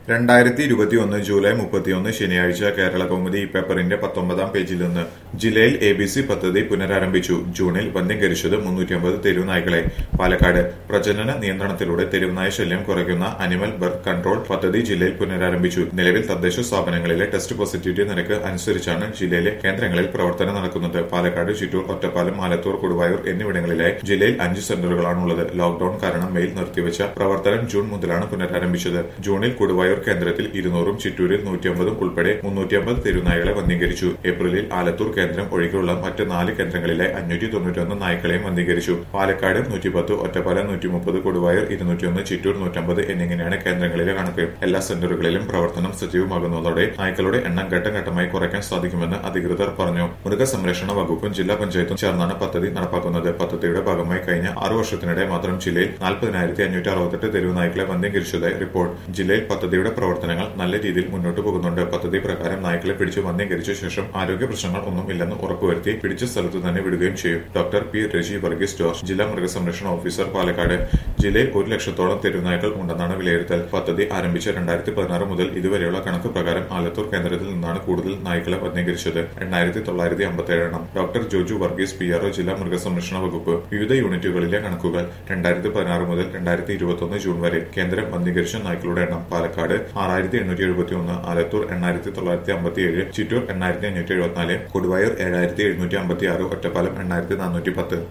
രണ്ടായിരത്തി ഇരുപത്തിയൊന്ന് ജൂലൈ മുപ്പത്തിയൊന്ന് ശനിയാഴ്ച കേരള കൗമുദി ഈ പേപ്പറിന്റെ പത്തൊമ്പതാം പേജിൽ നിന്ന് ജില്ലയിൽ എ ബി സി പദ്ധതി പുനരാരംഭിച്ചു ജൂണിൽ വന്ധ്യംകരിച്ചത് മുന്നൂറ്റിയമ്പത് തെരുവുനായ്ക്കളെ പാലക്കാട് പ്രജനന നിയന്ത്രണത്തിലൂടെ തെരുവുനായ ശല്യം കുറയ്ക്കുന്ന അനിമൽ ബർത്ത് കൺട്രോൾ പദ്ധതി ജില്ലയിൽ പുനരാരംഭിച്ചു നിലവിൽ തദ്ദേശ സ്ഥാപനങ്ങളിലെ ടെസ്റ്റ് പോസിറ്റിവിറ്റി നിരക്ക് അനുസരിച്ചാണ് ജില്ലയിലെ കേന്ദ്രങ്ങളിൽ പ്രവർത്തനം നടക്കുന്നത് പാലക്കാട് ചിറ്റൂർ ഒറ്റപ്പാലം ആലത്തൂർ കൊടുവായൂർ എന്നിവിടങ്ങളിലായി ജില്ലയിൽ അഞ്ച് സെന്ററുകളാണുള്ളത് ലോക്ഡൌൺ കാരണം മെയിൽ നിർത്തിവെച്ച പ്രവർത്തനം ജൂൺ മുതലാണ് പുനരാരംഭിച്ചത് ജൂണിൽ കൊടുവായൂർ കേന്ദ്രത്തിൽ ഇരുന്നൂറും ചിറ്റൂരിൽ നൂറ്റിയമ്പതും ഉൾപ്പെടെ മുന്നൂറ്റിയമ്പത് തെരുവുനായകളെ വന്ധീകരിച്ചു ഏപ്രിലിൽ ആലത്തൂർ കേന്ദ്രം ഒഴികെയുള്ള മറ്റ് നാല് കേന്ദ്രങ്ങളിലായി അഞ്ഞൂറ്റി തൊണ്ണൂറ്റൊന്ന് നായ്ക്കളെയും വന്ധീകരിച്ചു പാലക്കാട് നൂറ്റിപ്പത്ത് ഒറ്റപ്പാലം നൂറ്റിമുപ്പത് കൊടുവായൂർ ഇരുന്നൂറ്റിയൊന്ന് ചിറ്റൂർ നൂറ്റമ്പത് എന്നിങ്ങനെയാണ് കേന്ദ്രങ്ങളിലെ കണക്ക് എല്ലാ സെന്ററുകളിലും പ്രവർത്തനം സജീവമാകുന്നതോടെ നായ്ക്കളുടെ എണ്ണം ഘട്ടം ഘട്ടമായി കുറയ്ക്കാൻ സാധിക്കുമെന്ന് അധികൃതർ പറഞ്ഞു മൃഗസംരക്ഷണ വകുപ്പും ജില്ലാ പഞ്ചായത്തും ചേർന്നാണ് പദ്ധതി നടപ്പാക്കുന്നത് പദ്ധതിയുടെ ഭാഗമായി കഴിഞ്ഞ ആറു വർഷത്തിനിടെ മാത്രം ജില്ലയിൽ നാൽപ്പതിനായിരത്തി അഞ്ഞൂറ്റി അറുപത്തെട്ട് തെരുവ് നായ്ക്കളെ വന്ധ്യംകരിച്ചതായി റിപ്പോർട്ട് ജില്ലയിൽ പദ്ധതിയുടെ പ്രവർത്തനങ്ങൾ നല്ല രീതിയിൽ മുന്നോട്ട് പോകുന്നുണ്ട് പദ്ധതി പ്രകാരം നായ്ക്കളെ പിടിച്ച് വന്ധ്യംകരിച്ച ശേഷം ആരോഗ്യ പ്രശ്നങ്ങൾ ഒന്നും ഇല്ലെന്ന് ഉറപ്പുവരുത്തി പിടിച്ച സ്ഥലത്ത് തന്നെ വിടുകയും ചെയ്യും ഡോക്ടർ പി രജി വർഗീസ് ജോർജ് ജില്ലാ മൃഗസംരക്ഷണ ഓഫീസർ പാലക്കാട് ജില്ലയിൽ ഒരു ലക്ഷത്തോളം തെരുവുനായ്ക്കൾ ഉണ്ടെന്നാണ് വിലയിരുത്തൽ പദ്ധതി ആരംഭിച്ച രണ്ടായിരത്തി പതിനാറ് മുതൽ ഇതുവരെയുള്ള കണക്ക് പ്രകാരം ആലത്തൂർ കേന്ദ്രത്തിൽ നിന്നാണ് കൂടുതൽ നായ്ക്കളെ വന്ധ്യംകരിച്ചത് എണ്ണായിരത്തി തൊള്ളായിരത്തി അമ്പത്തിയേഴെണ്ണം doctor Joju Varghese P RO ജില്ലാ മൃഗസംരക്ഷണ വകുപ്പ് വിവിധ യൂണിറ്റുകളിലെ കണക്കുകൾ രണ്ടായിരത്തി പതിനാറ് മുതൽ രണ്ടായിരത്തി ഇരുപത്തൊന്ന് ജൂൺ വരെ കേന്ദ്രം വന്ധ്യകരിച്ച നായ്ക്കളുടെ എണ്ണം പാലക്കാട് ആറായിരത്തി എണ്ണൂറ്റി എഴുപത്തി ഒന്ന് ആലത്തൂർ എണ്ണായിരത്തി തൊള്ളായിരത്തി അമ്പത്തിയേഴ് ചിറ്റൂർ എണ്ണായിരത്തി അഞ്ഞൂറ്റി എഴുപത്തിനാല് കൊടുവായൂർ ഏഴായിരത്തി എഴുന്നൂറ്റി അമ്പത്തി ആറ് ഒറ്റപ്പാലം എണ്ണായിരത്തി നാനൂറ്റി പത്ത്